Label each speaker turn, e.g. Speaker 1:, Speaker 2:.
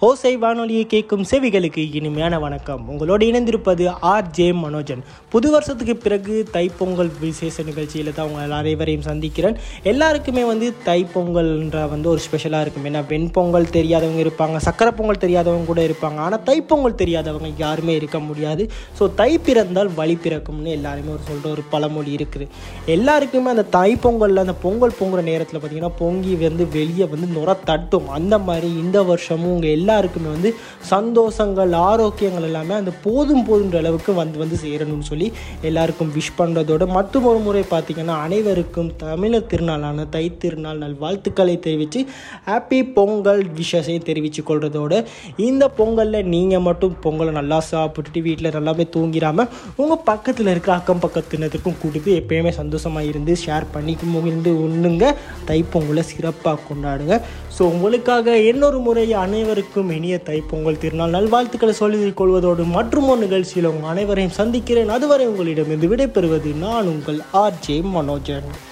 Speaker 1: ஓசை வானொலியை கேட்கும் செவிகளுக்கு இனிமையான வணக்கம் உங்களோடு இணைந்திருப்பது ஆர் ஜே மனோஜன் புது வருஷத்துக்கு பிறகு தைப்பொங்கல் விசேஷ நிகழ்ச்சியில் தான் உங்கள் அனைவரையும் சந்திக்கிறேன் எல்லாருக்குமே வந்து தைப்பொங்கல்ன்ற வந்து ஒரு ஸ்பெஷலாக இருக்கும் ஏன்னா வெண்பொங்கல் தெரியாதவங்க இருப்பாங்க சக்கரை பொங்கல் தெரியாதவங்க கூட இருப்பாங்க ஆனால் தைப்பொங்கல் தெரியாதவங்க யாருமே இருக்க முடியாது ஸோ தை பிறந்தால் வழி பிறக்கும்னு எல்லாருமே ஒரு சொல்கிற ஒரு பழமொழி இருக்குது எல்லாருக்குமே அந்த தைப்பொங்கலில் அந்த பொங்கல் பொங்குற நேரத்தில் பார்த்தீங்கன்னா பொங்கி வந்து வெளியே வந்து நுர தட்டும் அந்த மாதிரி இந்த வருஷமும் உங்கள் எல்லாருக்குமே வந்து சந்தோஷங்கள் ஆரோக்கியங்கள் எல்லாமே அந்த போதும் போதுன்ற அளவுக்கு வந்து வந்து சேரணும்னு சொல்லி எல்லாருக்கும் விஷ் பண்ணுறதோட மற்றும் ஒரு முறை பார்த்திங்கன்னா அனைவருக்கும் தமிழர் திருநாளான தை திருநாள் நல் வாழ்த்துக்களை தெரிவித்து ஹாப்பி பொங்கல் விஷஸை தெரிவித்து கொள்றதோட இந்த பொங்கலில் நீங்கள் மட்டும் பொங்கலை நல்லா சாப்பிட்டுட்டு வீட்டில் நல்லாவே தூங்கிடாமல் உங்கள் பக்கத்தில் இருக்கிற அக்கம் பக்கத்தினருக்கும் கொடுத்து எப்பயுமே சந்தோஷமாக இருந்து ஷேர் பண்ணி முகிழ்ந்து உண்ணுங்க தைப்பொங்கலை சிறப்பாக கொண்டாடுங்க ஸோ உங்களுக்காக இன்னொரு முறை அனைவருக்கும் இனிய தைப்பொங்கல் திருநாள் நல்வாழ்த்துக்களை சொல்லிக் கொள்வதோடு மற்றும் ஒரு நிகழ்ச்சியில் உங்கள் அனைவரையும் சந்திக்கிறேன் அதுவரை உங்களிடமிருந்து விடைபெறுவது நான் உங்கள் ஆர் ஜே மனோஜன்